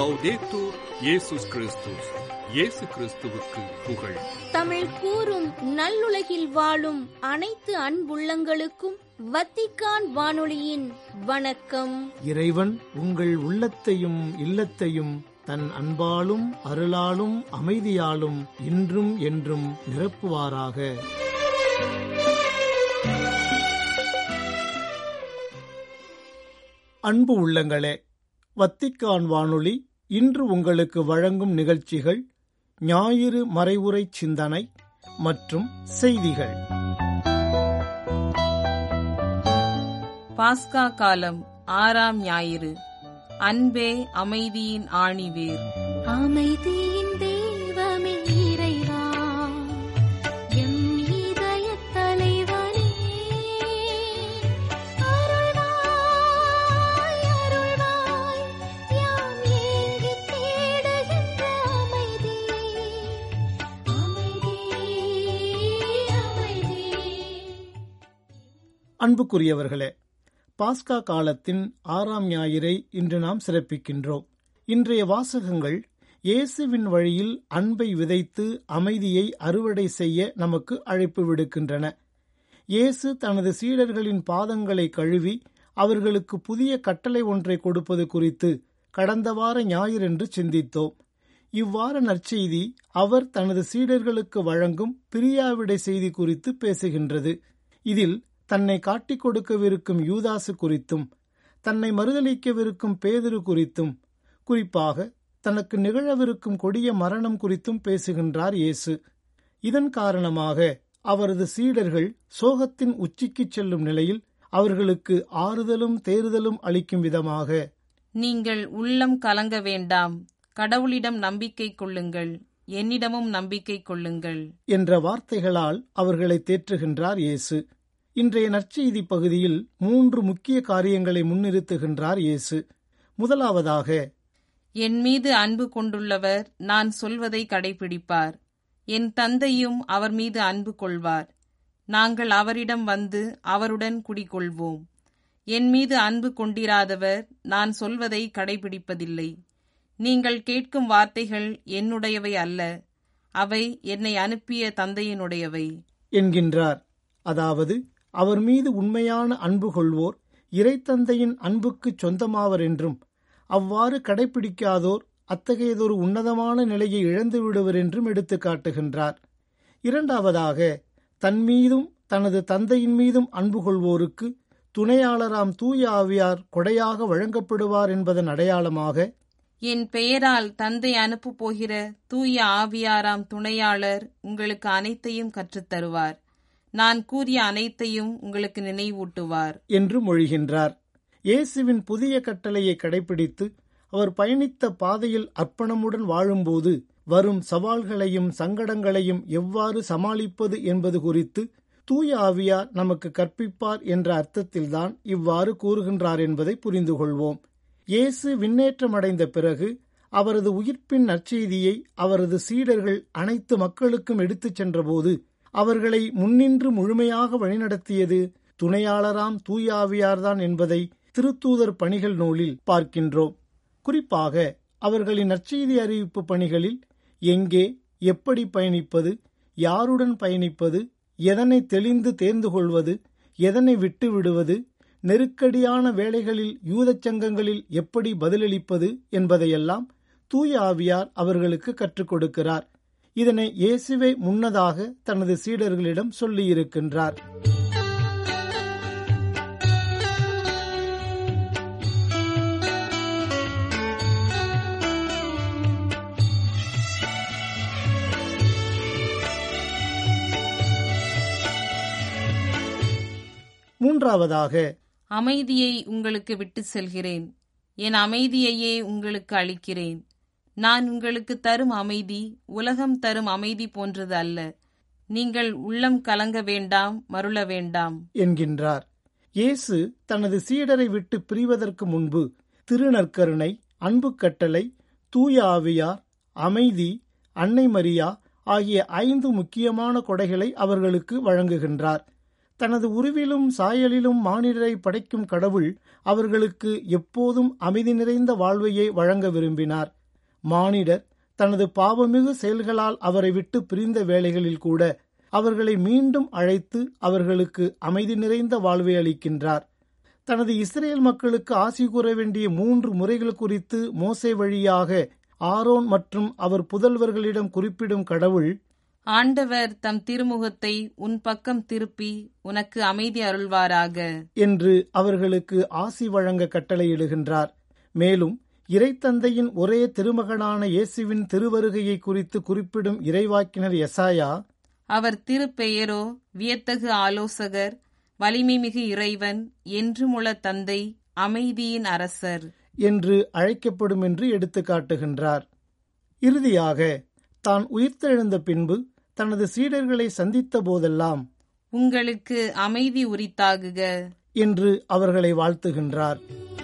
லவ்தேத்தூர் இயேசுஸ் கிறிஸ்துஸ் இயேசு கிறிஸ்துவுக்கு புகழ் தமிழ் கூறும் நல்லுலகில் வாழும் அனைத்து அன்புள்ளங்களுக்கும் வத்திக்கான் வானொலியின் வணக்கம் இறைவன் உங்கள் உள்ளத்தையும் இல்லத்தையும் தன் அன்பாலும் அருளாலும் அமைதியாலும் இன்றும் என்றும் நிரப்புவாராக அன்பு உள்ளங்களே வத்திக்கான் வானொலி இன்று உங்களுக்கு வழங்கும் நிகழ்ச்சிகள் ஞாயிறு மறைவுரை சிந்தனை மற்றும் செய்திகள் பாஸ்கா காலம் ஆறாம் ஞாயிறு அன்பே அமைதியின் ஆணிவேர் அமைதியின் தெய்வமே இறைவா எம் இதயத் தலைவனே அருள்வாய் அருள்வாய் யாம் ஏங்கித் தேடுகின்ற அமைதி அமைதி அமைதி அன்புக்குரியவர்களே பாஸ்கா காலத்தின் ஆறாம் ஞாயிறை இன்று நாம் சிறப்பிக்கின்றோம் இன்றைய வாசகங்கள் இயேசுவின் வழியில் அன்பை விதைத்து அமைதியை அறுவடை செய்ய நமக்கு அழைப்பு விடுக்கின்றன இயேசு தனது சீடர்களின் பாதங்களை கழுவி அவர்களுக்கு புதிய கட்டளை ஒன்றை கொடுப்பது குறித்து கடந்த வார ஞாயிறென்று சிந்தித்தோம் இவ்வார நற்செய்தி அவர் தனது சீடர்களுக்கு வழங்கும் பிரியாவிடை செய்தி குறித்து பேசுகின்றது இதில் தன்னை காட்டிக் கொடுக்கவிருக்கும் யூதாசு குறித்தும் தன்னை மறுதளிக்கவிருக்கும் பேதுரு குறித்தும் குறிப்பாக தனக்கு நிகழவிருக்கும் கொடிய மரணம் குறித்தும் பேசுகின்றார் இயேசு இதன் காரணமாக அவரது சீடர்கள் சோகத்தின் உச்சிக்குச் செல்லும் நிலையில் அவர்களுக்கு ஆறுதலும் தேறுதலும் அளிக்கும் விதமாக நீங்கள் உள்ளம் கலங்க வேண்டாம் கடவுளிடம் நம்பிக்கை கொள்ளுங்கள் என்னிடமும் நம்பிக்கை கொள்ளுங்கள் என்ற வார்த்தைகளால் அவர்களை தேற்றுகின்றார் இயேசு இன்றைய நற்செய்தி பகுதியில் மூன்று முக்கிய காரியங்களை முன்னிறுத்துகின்றார் இயேசு முதலாவதாக என் மீது அன்பு கொண்டுள்ளவர் நான் சொல்வதை கடைபிடிப்பார் என் தந்தையும் அவர் மீது அன்பு கொள்வார் நாங்கள் அவரிடம் வந்து அவருடன் குடிகொள்வோம் என் மீது அன்பு கொண்டிராதவர் நான் சொல்வதை கடைபிடிப்பதில்லை நீங்கள் கேட்கும் வார்த்தைகள் என்னுடையவை அல்ல அவை என்னை அனுப்பிய தந்தையினுடையவை என்கின்றார் அதாவது அவர் மீது உண்மையான அன்பு கொள்வோர் இறைத்தந்தையின் அன்புக்குச் சொந்தமாவர் என்றும் அவ்வாறு கடைபிடிக்காதோர் அத்தகையதொரு உன்னதமான நிலையை இழந்து விடுவர் என்றும் எடுத்துக் காட்டுகின்றார் இரண்டாவதாக தன் மீதும் தனது தந்தையின் மீதும் அன்பு கொள்வோருக்கு துணையாளராம் தூய ஆவியார் கொடையாக வழங்கப்படுவார் என்பதன் அடையாளமாக என் பெயரால் தந்தை அனுப்பப் போகிற தூய ஆவியாராம் துணையாளர் உங்களுக்கு அனைத்தையும் கற்றுத்தருவார் நான் கூறிய அனைத்தையும் உங்களுக்கு நினைவூட்டுவார் என்று மொழிகின்றார் இயேசுவின் புதிய கட்டளையை கடைபிடித்து அவர் பயணித்த பாதையில் அர்ப்பணமுடன் வாழும்போது வரும் சவால்களையும் சங்கடங்களையும் எவ்வாறு சமாளிப்பது என்பது குறித்து தூய ஆவியார் நமக்கு கற்பிப்பார் என்ற அர்த்தத்தில்தான் இவ்வாறு கூறுகின்றார் என்பதை புரிந்து கொள்வோம் இயேசு விண்ணேற்றமடைந்த பிறகு அவரது உயிர்ப்பின் நற்செய்தியை அவரது சீடர்கள் அனைத்து மக்களுக்கும் எடுத்துச் சென்றபோது அவர்களை முன்னின்று முழுமையாக வழிநடத்தியது துணையாளராம் தூயாவியார்தான் என்பதை திருத்தூதர் பணிகள் நூலில் பார்க்கின்றோம் குறிப்பாக அவர்களின் நற்செய்தி அறிவிப்பு பணிகளில் எங்கே எப்படி பயணிப்பது யாருடன் பயணிப்பது எதனை தெளிந்து தேர்ந்து கொள்வது எதனை விட்டு விடுவது நெருக்கடியான வேளைகளில் யூதச் சங்கங்களில் எப்படி பதிலளிப்பது என்பதையெல்லாம் தூய ஆவியார் அவர்களுக்கு கற்றுக் கொடுக்கிறார் இதனை இயேசுவே முன்னதாக தனது சீடர்களிடம் சொல்லியிருக்கின்றார் மூன்றாவதாக அமைதியை உங்களுக்கு விட்டு செல்கிறேன் என் அமைதியையே உங்களுக்கு அளிக்கிறேன் நான் உங்களுக்கு தரும் அமைதி உலகம் தரும் அமைதி போன்றது அல்ல நீங்கள் உள்ளம் கலங்க வேண்டாம் மருள வேண்டாம் என்கின்றார் இயேசு தனது சீடரை விட்டு பிரிவதற்கு முன்பு திருநற்கருணை அன்பு கட்டளை தூய ஆவியார் அமைதி அன்னை மரியா ஆகிய ஐந்து முக்கியமான கொடைகளை அவர்களுக்கு வழங்குகின்றார் தனது உருவிலும் சாயலிலும் மானிடரை படைக்கும் கடவுள் அவர்களுக்கு எப்போதும் அமைதி நிறைந்த வாழ்வையே வழங்க விரும்பினார் மானிடர் தனது பாவமிகு செயல்களால் அவரை விட்டு பிரிந்த வேளைகளில் கூட அவர்களை மீண்டும் அழைத்து அவர்களுக்கு அமைதி நிறைந்த வாழ்வை அளிக்கின்றார் தனது இஸ்ரேல் மக்களுக்கு ஆசி கூற வேண்டிய மூன்று முறைகள் குறித்து மோசே வழியாக ஆரோன் மற்றும் அவர் புதல்வர்களிடம் குறிப்பிடும் கடவுள் ஆண்டவர் தம் திருமுகத்தை உன் பக்கம் திருப்பி உனக்கு அமைதி அருள்வாராக என்று அவர்களுக்கு ஆசி வழங்க கட்டளையிடுகின்றார் மேலும் இறைத்தந்தையின் ஒரே திருமகனான இயேசுவின் திருவருகையை குறித்து குறிப்பிடும் இறைவாக்கினர் எசாயா அவர் திருப்பெயரோ வியத்தகு ஆலோசகர் வலிமைமிகு இறைவன் என்றுமுள்ள தந்தை அமைதியின் அரசர் என்று அழைக்கப்படும் என்று எடுத்து காட்டுகின்றார் இறுதியாக தான் உயிர்த்தெழுந்த பின்பு தனது சீடர்களை சந்தித்த போதெல்லாம் உங்களுக்கு அமைதி உரித்தாகுக என்று அவர்களை வாழ்த்துகின்றார்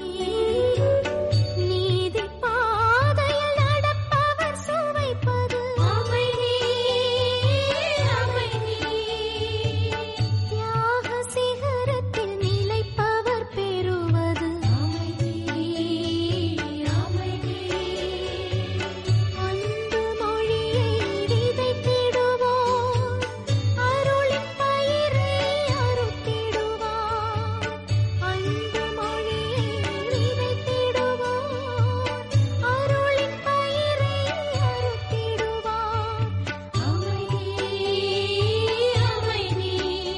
நீதி பாதையில் நடப்பவர் சுவைப்பது அமைதி அமைதி தியாக சிகரத்தில் நிலைப்பவர் பெறுவது அமைதி அமைதி அன்பு மொழியை விதைத்திடுவோம் அருளின் பயிரை அறுத்திடுவார் அன்பு மொழியை விதைத்திடுவோம் அருளின் பயிரை அறுத்திடுவார் அமைதி அமைதி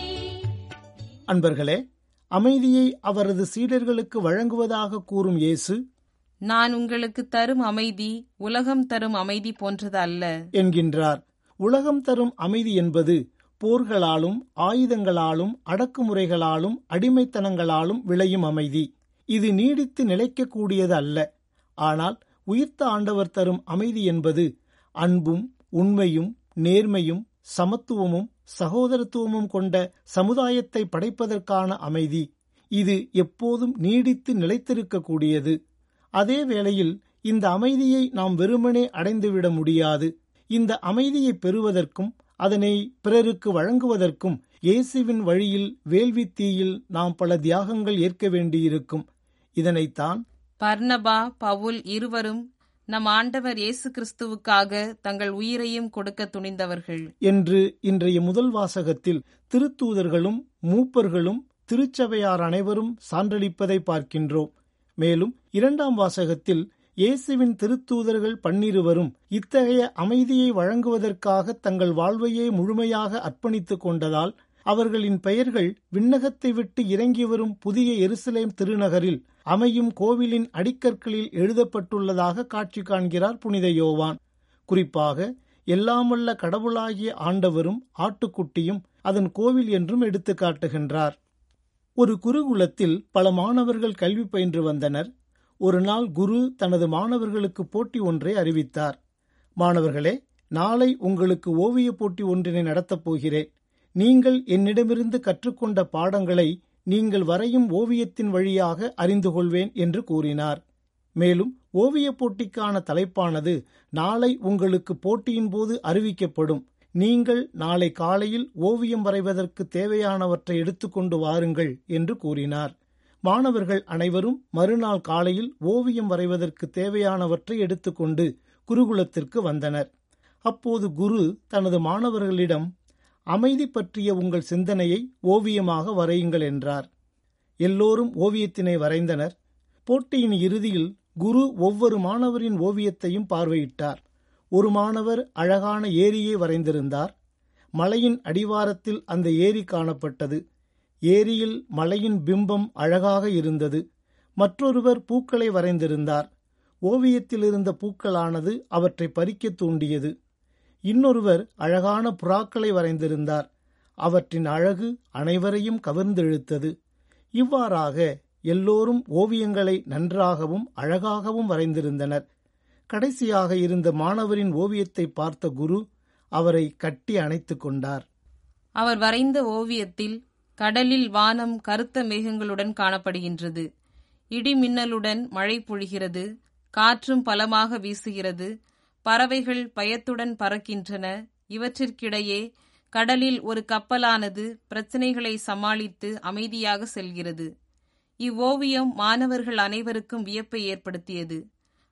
அன்பர்களே அமைதியை அவரது சீடர்களுக்கு வழங்குவதாக கூறும் இயேசு நான் உங்களுக்கு தரும் அமைதி உலகம் தரும் அமைதி போன்றது அல்ல என்கின்றார் உலகம் தரும் அமைதி என்பது போர்களாலும் ஆயுதங்களாலும் அடக்குமுறைகளாலும் அடிமைத்தனங்களாலும் விளையும் அமைதி இது நீடித்து நிலைக்கக்கூடியது அல்ல ஆனால் உயிர்த்த ஆண்டவர் தரும் அமைதி என்பது அன்பும் உண்மையும் நேர்மையும் சமத்துவமும் சகோதரத்துவமும் கொண்ட சமுதாயத்தை படைப்பதற்கான அமைதி இது எப்போதும் நீடித்து நிலைத்திருக்கக்கூடியது அதே வேளையில் இந்த அமைதியை நாம் வெறுமனே அடைந்துவிட முடியாது இந்த அமைதியை பெறுவதற்கும் அதனை பிறருக்கு வழங்குவதற்கும் இயேசுவின் வழியில் வேள்வி தீயில் நாம் பல தியாகங்கள் ஏற்க வேண்டியிருக்கும் இதனைத்தான் பர்னபா பவுல் இருவரும் நம் ஆண்டவர் இயேசு கிறிஸ்துவுக்காக தங்கள் உயிரையும் கொடுக்க துணிந்தவர்கள் என்று இன்றைய முதல் வாசகத்தில் திருத்தூதர்களும் மூப்பர்களும் திருச்சபையார் அனைவரும் சான்றளிப்பதை பார்க்கின்றோம் மேலும் இரண்டாம் வாசகத்தில் இயேசுவின் திருத்தூதர்கள் பன்னிருவரும் இத்தகைய அமைதியை வழங்குவதற்காக தங்கள் வாழ்வையே முழுமையாக அர்ப்பணித்துக் கொண்டதால் அவர்களின் பெயர்கள் விண்ணகத்தை விட்டு இறங்கி வரும் புதிய எருசலேம் திருநகரில் அமையும் கோவிலின் அடிக்கற்களில் எழுதப்பட்டுள்ளதாக காட்சி காண்கிறார் புனித யோவான் குறிப்பாக எல்லாமல்ல கடவுளாகிய ஆண்டவரும் ஆட்டுக்குட்டியும் அதன் கோவில் என்றும் எடுத்து காட்டுகின்றார் ஒரு குருகுலத்தில் பல மாணவர்கள் கல்வி பயின்று வந்தனர் ஒரு நாள் குரு தனது மாணவர்களுக்கு போட்டி ஒன்றை அறிவித்தார் மாணவர்களே நாளை உங்களுக்கு ஓவியப் போட்டி ஒன்றினை நடத்தப் போகிறேன் நீங்கள் என்னிடமிருந்து கற்றுக்கொண்ட பாடங்களை நீங்கள் வரையும் ஓவியத்தின் வழியாக அறிந்து கொள்வேன் என்று கூறினார் மேலும் ஓவியப் போட்டிக்கான தலைப்பானது நாளை உங்களுக்கு போட்டியின் போது அறிவிக்கப்படும் நீங்கள் நாளை காலையில் ஓவியம் வரைவதற்கு தேவையானவற்றை எடுத்துக்கொண்டு வாருங்கள் என்று கூறினார் மாணவர்கள் அனைவரும் மறுநாள் காலையில் ஓவியம் வரைவதற்கு தேவையானவற்றை எடுத்துக்கொண்டு குருகுலத்திற்கு வந்தனர் அப்போது குரு தனது மாணவர்களிடம் அமைதி பற்றிய உங்கள் சிந்தனையை ஓவியமாக வரையுங்கள் என்றார் எல்லோரும் ஓவியத்தினை வரைந்தனர் போட்டியின் இறுதியில் குரு ஒவ்வொரு மாணவரின் ஓவியத்தையும் பார்வையிட்டார் ஒரு மாணவர் அழகான ஏரியை வரைந்திருந்தார் மலையின் அடிவாரத்தில் அந்த ஏரி காணப்பட்டது ஏரியில் மலையின் பிம்பம் அழகாக இருந்தது மற்றொருவர் பூக்களை வரைந்திருந்தார் ஓவியத்தில் இருந்த பூக்களானது அவற்றை பறிக்க தூண்டியது இன்னொருவர் அழகான புறாக்களை வரைந்திருந்தார் அவற்றின் அழகு அனைவரையும் கவர்ந்தெழுத்தது இவ்வாறாக எல்லோரும் ஓவியங்களை நன்றாகவும் அழகாகவும் வரைந்திருந்தனர் கடைசியாக இருந்த மாணவரின் ஓவியத்தை பார்த்த குரு அவரை கட்டி அணைத்துக் கொண்டார் அவர் வரைந்த ஓவியத்தில் கடலில் வானம் கருத்த மேகங்களுடன் காணப்படுகின்றது இடி மின்னலுடன் மழை பொழிகிறது காற்றும் பலமாக வீசுகிறது பறவைகள் பயத்துடன் பறக்கின்றன இவற்றிற்கிடையே கடலில் ஒரு கப்பலானது பிரச்சனைகளை சமாளித்து அமைதியாக செல்கிறது இவ்வோவியம் மாணவர்கள் அனைவருக்கும் வியப்பை ஏற்படுத்தியது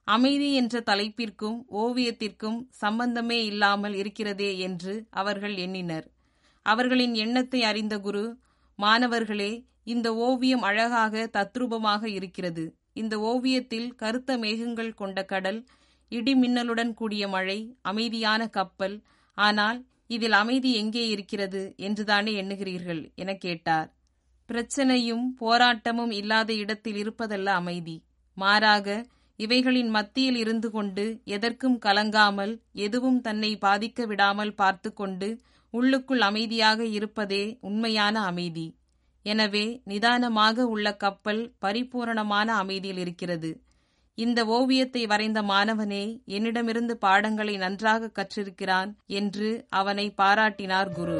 அமைதி என்ற தலைப்பிற்கும் ஓவியத்திற்கும் சம்பந்தமே இல்லாமல் இருக்கிறதே என்று அவர்கள் எண்ணினர் அவர்களின் எண்ணத்தை அறிந்த குரு மாணவர்களே இந்த ஓவியம் அழகாக தத்ரூபமாக இருக்கிறது இந்த ஓவியத்தில் கருத்த மேகங்கள் கொண்ட கடல் இடி மின்னலுடன் கூடிய மழை அமைதியான கப்பல் ஆனால் இதில் அமைதி எங்கே இருக்கிறது என்றுதானே எண்ணுகிறீர்கள் என கேட்டார் பிரச்சனையும் போராட்டமும் இல்லாத இடத்தில் இருப்பதல்ல அமைதி மாறாக இவைகளின் மத்தியில் இருந்து கொண்டு எதற்கும் கலங்காமல் எதுவும் தன்னை பாதிக்க விடாமல் பார்த்து கொண்டு உள்ளுக்குள் அமைதியாக இருப்பதே உண்மையான அமைதி எனவே நிதானமாக உள்ள கப்பல் பரிபூரணமான அமைதியில் இருக்கிறது இந்த ஓவியத்தை வரைந்த மாணவனே என்னிடமிருந்து பாடங்களை நன்றாக கற்றிருக்கிறான் என்று அவனை பாராட்டினார் குரு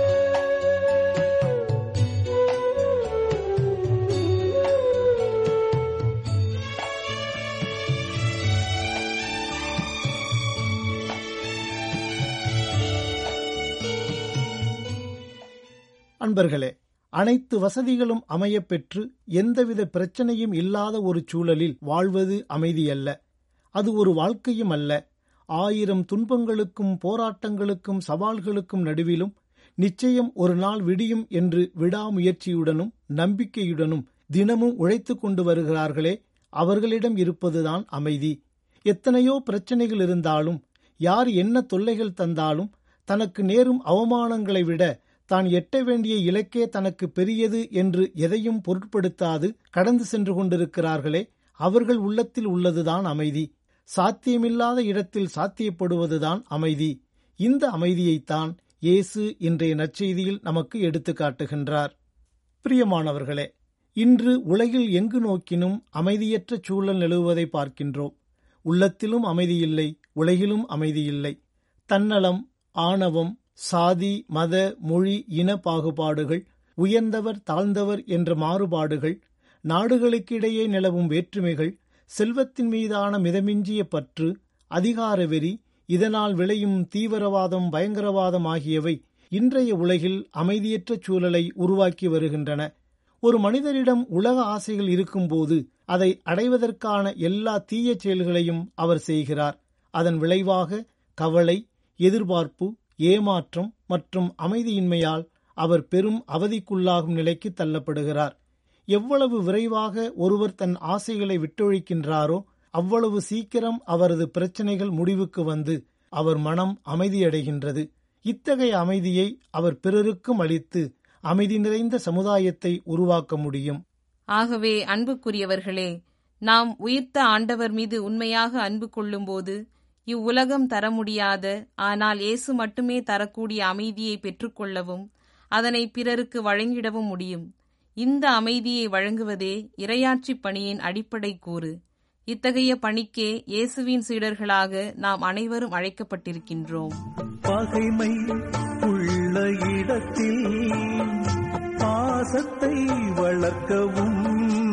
அன்பர்களே அனைத்து வசதிகளும் அமையப் பெற்று எந்தவித பிரச்சனையும் இல்லாத ஒரு சூழலில் வாழ்வது அமைதியல்ல அது ஒரு வாழ்க்கையும் அல்ல ஆயிரம் துன்பங்களுக்கும் போராட்டங்களுக்கும் சவால்களுக்கும் நடுவிலும் நிச்சயம் ஒரு நாள் விடியும் என்று விடாமுயற்சியுடனும் நம்பிக்கையுடனும் தினமும் உழைத்துக் கொண்டு வருகிறார்களே அவர்களிடம் இருப்பதுதான் அமைதி எத்தனையோ பிரச்சனைகள் இருந்தாலும் யார் என்ன தொல்லைகள் தந்தாலும் தனக்கு நேரும் அவமானங்களை விட தான் எட்ட வேண்டிய இலக்கே தனக்கு பெரியது என்று எதையும் பொருட்படுத்தாது கடந்து சென்று கொண்டிருக்கிறார்களே அவர்கள் உள்ளத்தில் உள்ளதுதான் அமைதி சாத்தியமில்லாத இடத்தில் சாத்தியப்படுவதுதான் அமைதி இந்த அமைதியைத்தான் இயேசு இன்றைய நற்செய்தியில் நமக்கு எடுத்துக் காட்டுகின்றார் பிரியமானவர்களே இன்று உலகில் எங்கு நோக்கினும் அமைதியற்ற சூழல் நிலவுவதை பார்க்கின்றோம் உள்ளத்திலும் அமைதியில்லை உலகிலும் அமைதியில்லை தன்னலம் ஆணவம் சாதி மத மொழி இன பாகுபாடுகள் உயர்ந்தவர் தாழ்ந்தவர் என்ற மாறுபாடுகள் நாடுகளுக்கிடையே நிலவும் வேற்றுமைகள் செல்வத்தின் மீதான மிதமிஞ்சிய பற்று அதிகார வெறி இதனால் விளையும் தீவிரவாதம் பயங்கரவாதம் ஆகியவை இன்றைய உலகில் அமைதியற்ற சூழலை உருவாக்கி வருகின்றன ஒரு மனிதரிடம் உலக ஆசைகள் இருக்கும்போது அதை அடைவதற்கான எல்லா தீய செயல்களையும் அவர் செய்கிறார் அதன் விளைவாக கவலை எதிர்பார்ப்பு ஏமாற்றம் மற்றும் அமைதியின்மையால் அவர் பெரும் அவதிக்குள்ளாகும் நிலைக்கு தள்ளப்படுகிறார் எவ்வளவு விரைவாக ஒருவர் தன் ஆசைகளை விட்டொழிக்கின்றாரோ அவ்வளவு சீக்கிரம் அவரது பிரச்சனைகள் முடிவுக்கு வந்து அவர் மனம் அமைதியடைகின்றது இத்தகைய அமைதியை அவர் பிறருக்கும் அளித்து அமைதி நிறைந்த சமுதாயத்தை உருவாக்க முடியும் ஆகவே அன்புக்குரியவர்களே நாம் உயிர்த்த ஆண்டவர் மீது உண்மையாக அன்பு கொள்ளும்போது இவ்வுலகம் தர முடியாத ஆனால் இயேசு மட்டுமே தரக்கூடிய அமைதியை பெற்றுக்கொள்ளவும் அதனை பிறருக்கு வழங்கிடவும் முடியும் இந்த அமைதியை வழங்குவதே இரையாட்சி பணியின் அடிப்படை கூறு இத்தகைய பணிக்கே இயேசுவின் சீடர்களாக நாம் அனைவரும் அழைக்கப்பட்டிருக்கின்றோம் பகைமை உள்ள இடத்தில் பாசத்தை வளர்க்கவும்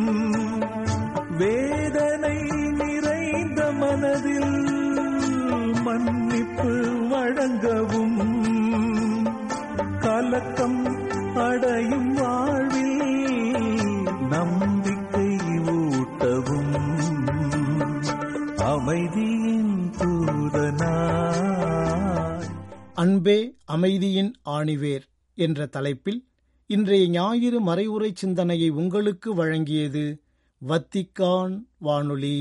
வேதனை நிறைந்த மனதில் மன்னிப்பு வழங்கவும் கலக்கம் அடையும் வாழ்வில் நம்பிக்கை ஊட்டவும் அமைதியின் தூதனாய் அன்பே அமைதியின் ஆணிவேர் என்ற தலைப்பில் இன்றைய ஞாயிறு மறைவுரை சிந்தனையை உங்களுக்கு வழங்கியது வத்திக்கான் வானொலி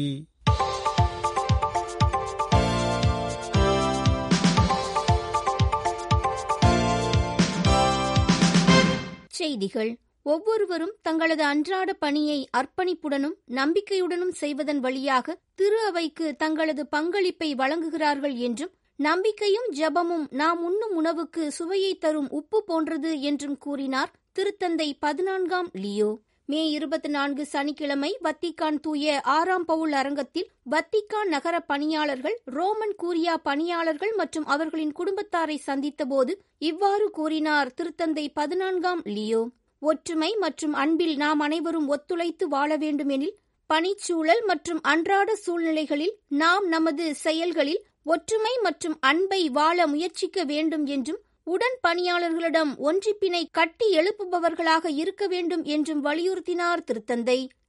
செய்திகள் ஒவ்வொருவரும் தங்களது அன்றாட பணியை அர்ப்பணிப்புடனும் நம்பிக்கையுடனும் செய்வதன் வழியாக திரு அவைக்கு தங்களது பங்களிப்பை வழங்குகிறார்கள் என்றும் நம்பிக்கையும் ஜெபமும் நாம் உண்ணும் உணவுக்கு சுவையை தரும் உப்பு போன்றது என்றும் கூறினார் திருத்தந்தை பதினான்காம் லியோ மே இருபத்தி நான்கு சனிக்கிழமை வத்திக்கான் தூய ஆறாம் பவுல் அரங்கத்தில் வத்திக்கான் நகர பணியாளர்கள் ரோமன் கூரியா பணியாளர்கள் மற்றும் அவர்களின் குடும்பத்தாரை சந்தித்தபோது இவ்வாறு கூறினார் திருத்தந்தை பதினான்காம் லியோ ஒற்றுமை மற்றும் அன்பில் நாம் அனைவரும் ஒத்துழைத்து வாழ வேண்டுமெனில் பணிச்சூழல் மற்றும் அன்றாட சூழ்நிலைகளில் நாம் நமது செயல்களில் ஒற்றுமை மற்றும் அன்பை வாழ முயற்சிக்க வேண்டும் என்றும் உடன் பணியாளர்களிடம் ஒன்றிப்பினை கட்டி எழுப்புபவர்களாக இருக்க வேண்டும் என்றும் வலியுறுத்தினார் திருத்தந்தை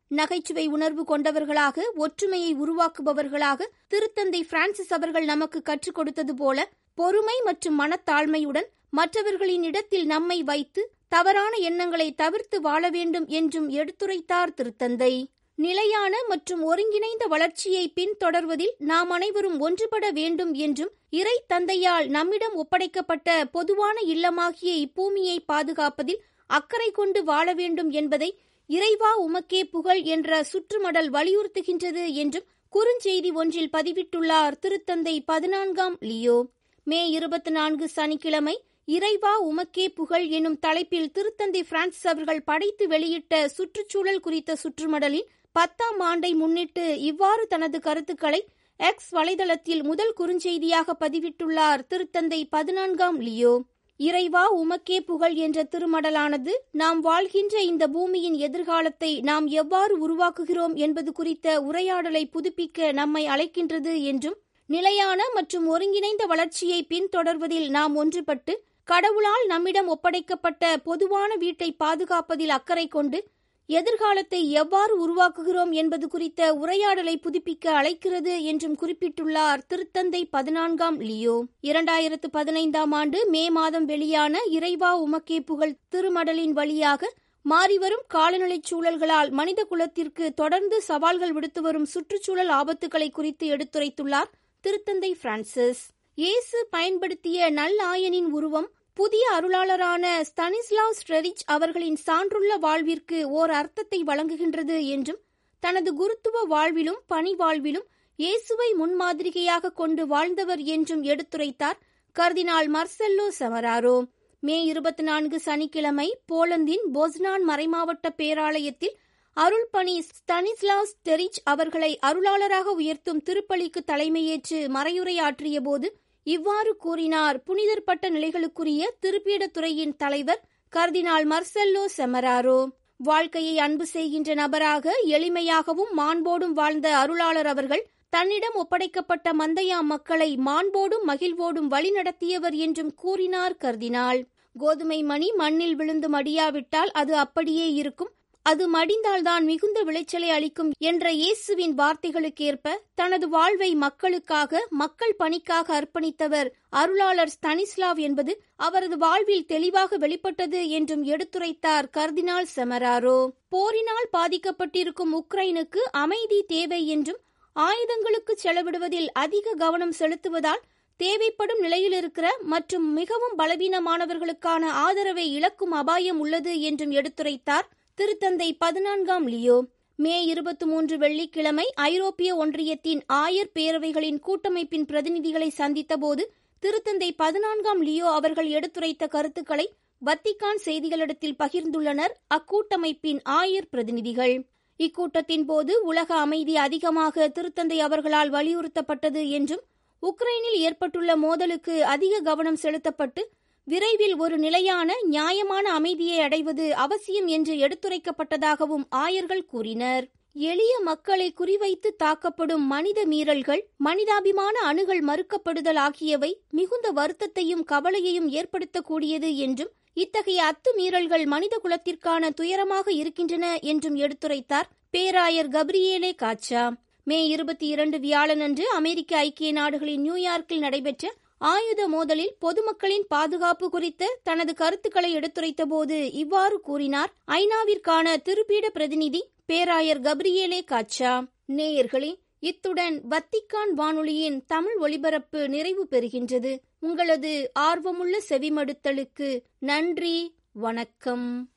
நகைச்சுவை உணர்வு கொண்டவர்களாக ஒற்றுமையை உருவாக்குபவர்களாக திருத்தந்தை பிரான்சிஸ் அவர்கள் நமக்கு கற்றுக் கொடுத்தது போல பொறுமை மற்றும் மனத்தாழ்மையுடன் மற்றவர்களின் இடத்தில் நம்மை வைத்து தவறான எண்ணங்களை தவிர்த்து வாழ வேண்டும் என்றும் எடுத்துரைத்தார் திருத்தந்தை நிலையான மற்றும் ஒருங்கிணைந்த வளர்ச்சியை பின்தொடர்வதில் நாம் அனைவரும் ஒன்றுபட வேண்டும் என்றும் இறை தந்தையால் நம்மிடம் ஒப்படைக்கப்பட்ட பொதுவான இல்லமாகிய இப்பூமியை பாதுகாப்பதில் அக்கறை கொண்டு வாழ வேண்டும் என்பதை இறைவா உமக்கே புகழ் என்ற சுற்றுமடல் வலியுறுத்துகின்றது என்றும் குறுஞ்செய்தி ஒன்றில் பதிவிட்டுள்ளார் திருத்தந்தை பதினான்காம் லியோ மே இருபத்தி நான்கு சனிக்கிழமை இறைவா உமக்கே புகழ் எனும் தலைப்பில் திருத்தந்தை பிரான்சிஸ் அவர்கள் படைத்து வெளியிட்ட சுற்றுச்சூழல் குறித்த சுற்றுமடலின் பத்தாம் ஆண்டை முன்னிட்டு இவ்வாறு தனது கருத்துக்களை எக்ஸ் வலைதளத்தில் முதல் குறுஞ்செய்தியாக பதிவிட்டுள்ளார் திருத்தந்தை பதினான்காம் லியோ இறைவா உமக்கே புகழ் என்ற திருமடலானது நாம் வாழ்கின்ற இந்த பூமியின் எதிர்காலத்தை நாம் எவ்வாறு உருவாக்குகிறோம் என்பது குறித்த உரையாடலை புதுப்பிக்க நம்மை அழைக்கின்றது என்றும் நிலையான மற்றும் ஒருங்கிணைந்த வளர்ச்சியை பின்தொடர்வதில் நாம் ஒன்றுபட்டு கடவுளால் நம்மிடம் ஒப்படைக்கப்பட்ட பொதுவான வீட்டை பாதுகாப்பதில் அக்கறை கொண்டு எதிர்காலத்தை எவ்வாறு உருவாக்குகிறோம் என்பது குறித்த உரையாடலை புதுப்பிக்க அழைக்கிறது என்றும் குறிப்பிட்டுள்ளார் திருத்தந்தை பதினான்காம் லியோ இரண்டாயிரத்து பதினைந்தாம் ஆண்டு மே மாதம் வெளியான இறைவா உமக்கே புகழ் திருமடலின் வழியாக மாறிவரும் காலநிலைச் சூழல்களால் மனித குலத்திற்கு தொடர்ந்து சவால்கள் விடுத்து வரும் சுற்றுச்சூழல் ஆபத்துக்களை குறித்து எடுத்துரைத்துள்ளார் திருத்தந்தை பிரான்சிஸ் இயேசு பயன்படுத்திய நல்லாயனின் உருவம் புதிய அருளாளரான ஸ்தனிஸ்லாவ் ஸ்ட்ரெரிச் அவர்களின் சான்றுள்ள வாழ்விற்கு ஓர் அர்த்தத்தை வழங்குகின்றது என்றும் தனது குருத்துவ வாழ்விலும் பணி வாழ்விலும் இயேசுவை முன்மாதிரிகையாக கொண்டு வாழ்ந்தவர் என்றும் எடுத்துரைத்தார் கர்தினால் மர்செல்லோ செமராரோ மே இருபத்தி நான்கு சனிக்கிழமை போலந்தின் போஸ்னான் மறைமாவட்ட பேராலயத்தில் அருள் பணி ஸ்தனிஸ்லாவ் ஸ்டெரிச் அவர்களை அருளாளராக உயர்த்தும் திருப்பலிக்கு தலைமையேற்று மறையுரையாற்றிய போது இவ்வாறு கூறினார் புனிதர் பட்ட நிலைகளுக்குரிய திருப்பீடத்துறையின் தலைவர் கர்தினால் மர்செல்லோ செமராரோ வாழ்க்கையை அன்பு செய்கின்ற நபராக எளிமையாகவும் மாண்போடும் வாழ்ந்த அருளாளர் அவர்கள் தன்னிடம் ஒப்படைக்கப்பட்ட மந்தையா மக்களை மாண்போடும் மகிழ்வோடும் வழிநடத்தியவர் என்றும் கூறினார் கர்தினால் கோதுமை மணி மண்ணில் விழுந்து மடியாவிட்டால் அது அப்படியே இருக்கும் அது மடிந்தால்தான் மிகுந்த விளைச்சலை அளிக்கும் என்ற இயேசுவின் வார்த்தைகளுக்கேற்ப தனது வாழ்வை மக்களுக்காக மக்கள் பணிக்காக அர்ப்பணித்தவர் அருளாளர் ஸ்தனிஸ்லாவ் என்பது அவரது வாழ்வில் தெளிவாக வெளிப்பட்டது என்றும் எடுத்துரைத்தார் கர்தினால் செமராரோ போரினால் பாதிக்கப்பட்டிருக்கும் உக்ரைனுக்கு அமைதி தேவை என்றும் ஆயுதங்களுக்கு செலவிடுவதில் அதிக கவனம் செலுத்துவதால் தேவைப்படும் நிலையில் இருக்கிற மற்றும் மிகவும் பலவீனமானவர்களுக்கான ஆதரவை இழக்கும் அபாயம் உள்ளது என்றும் எடுத்துரைத்தார் திருத்தந்தை பதினான்காம் லியோ மே இருபத்தி மூன்று வெள்ளிக்கிழமை ஐரோப்பிய ஒன்றியத்தின் ஆயர் பேரவைகளின் கூட்டமைப்பின் பிரதிநிதிகளை சந்தித்தபோது திருத்தந்தை பதினான்காம் லியோ அவர்கள் எடுத்துரைத்த கருத்துக்களை வத்திக்கான் செய்திகளிடத்தில் பகிர்ந்துள்ளனர் அக்கூட்டமைப்பின் ஆயர் பிரதிநிதிகள் இக்கூட்டத்தின் போது உலக அமைதி அதிகமாக திருத்தந்தை அவர்களால் வலியுறுத்தப்பட்டது என்றும் உக்ரைனில் ஏற்பட்டுள்ள மோதலுக்கு அதிக கவனம் செலுத்தப்பட்டு விரைவில் ஒரு நிலையான நியாயமான அமைதியை அடைவது அவசியம் என்று எடுத்துரைக்கப்பட்டதாகவும் ஆயர்கள் கூறினர் எளிய மக்களை குறிவைத்து தாக்கப்படும் மனித மீறல்கள் மனிதாபிமான அணுகள் மறுக்கப்படுதல் ஆகியவை மிகுந்த வருத்தத்தையும் கவலையையும் ஏற்படுத்தக்கூடியது என்றும் இத்தகைய அத்துமீறல்கள் மனித குலத்திற்கான துயரமாக இருக்கின்றன என்றும் எடுத்துரைத்தார் பேராயர் கப்ரியேலே காச்சா மே இருபத்தி இரண்டு வியாழனன்று அமெரிக்க ஐக்கிய நாடுகளின் நியூயார்க்கில் நடைபெற்ற ஆயுத மோதலில் பொதுமக்களின் பாதுகாப்பு குறித்த தனது கருத்துக்களை எடுத்துரைத்தபோது இவ்வாறு கூறினார் ஐநாவிற்கான திருப்பீட பிரதிநிதி பேராயர் கப்ரியேலே காச்சா நேயர்களே இத்துடன் வத்திக்கான் வானொலியின் தமிழ் ஒலிபரப்பு நிறைவு பெறுகின்றது உங்களது ஆர்வமுள்ள செவிமடுத்தலுக்கு நன்றி வணக்கம்